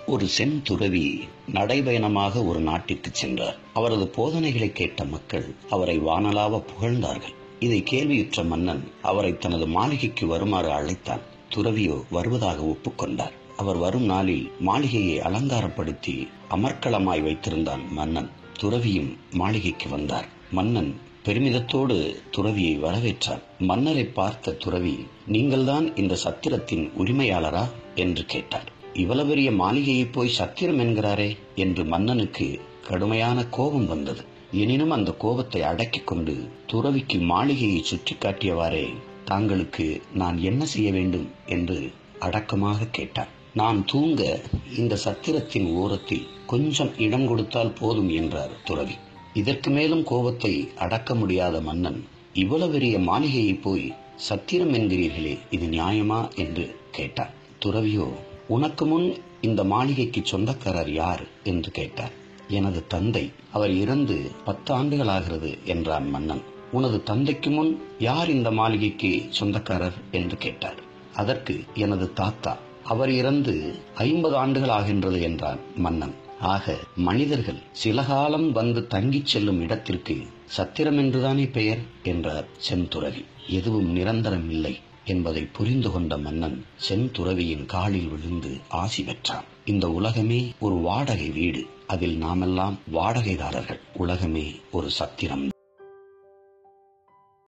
ஒரு செந்துறவி நடைபயணமாக ஒரு நாட்டிற்கு சென்றார் அவரது போதனைகளை கேட்ட மக்கள் அவரை வானலாவ புகழ்ந்தார்கள் இதை கேள்வியுற்ற மன்னன் அவரை தனது மாளிகைக்கு வருமாறு அழைத்தான் துறவியோ வருவதாக ஒப்புக்கொண்டார் அவர் வரும் நாளில் மாளிகையை அலங்காரப்படுத்தி அமர்க்களமாய் வைத்திருந்தான் மன்னன் துறவியும் மாளிகைக்கு வந்தார் மன்னன் பெருமிதத்தோடு துறவியை வரவேற்றார் மன்னரை பார்த்த துறவி நீங்கள்தான் இந்த சத்திரத்தின் உரிமையாளரா என்று கேட்டார் இவ்வளவு பெரிய மாளிகையை போய் சத்திரம் என்கிறாரே என்று மன்னனுக்கு கடுமையான கோபம் வந்தது எனினும் அந்த கோபத்தை அடக்கிக் கொண்டு துறவிக்கு மாளிகையை சுற்றி காட்டியவாறே தாங்களுக்கு நான் என்ன செய்ய வேண்டும் என்று அடக்கமாக கேட்டார் நான் தூங்க இந்த சத்திரத்தின் ஓரத்தில் கொஞ்சம் இடம் கொடுத்தால் போதும் என்றார் துறவி இதற்கு மேலும் கோபத்தை அடக்க முடியாத மன்னன் இவ்வளவு பெரிய மாளிகையை போய் சத்திரம் என்கிறீர்களே இது நியாயமா என்று கேட்டார் துறவியோ உனக்கு முன் இந்த மாளிகைக்கு சொந்தக்காரர் யார் என்று கேட்டார் எனது தந்தை அவர் இறந்து பத்து ஆண்டுகளாகிறது என்றான் மன்னன் உனது தந்தைக்கு முன் யார் இந்த மாளிகைக்கு சொந்தக்காரர் என்று கேட்டார் அதற்கு எனது தாத்தா அவர் இறந்து ஐம்பது ஆண்டுகள் ஆகின்றது என்றான் மன்னன் ஆக மனிதர்கள் சில காலம் வந்து தங்கிச் செல்லும் இடத்திற்கு சத்திரம் என்றுதானே பெயர் என்றார் செந்துறவி எதுவும் நிரந்தரம் இல்லை என்பதை புரிந்து கொண்ட மன்னன் செந்துறவியின் காலில் விழுந்து ஆசி பெற்றான் இந்த உலகமே ஒரு வாடகை வீடு அதில் நாமெல்லாம் வாடகைதாரர்கள் உலகமே ஒரு சத்திரம்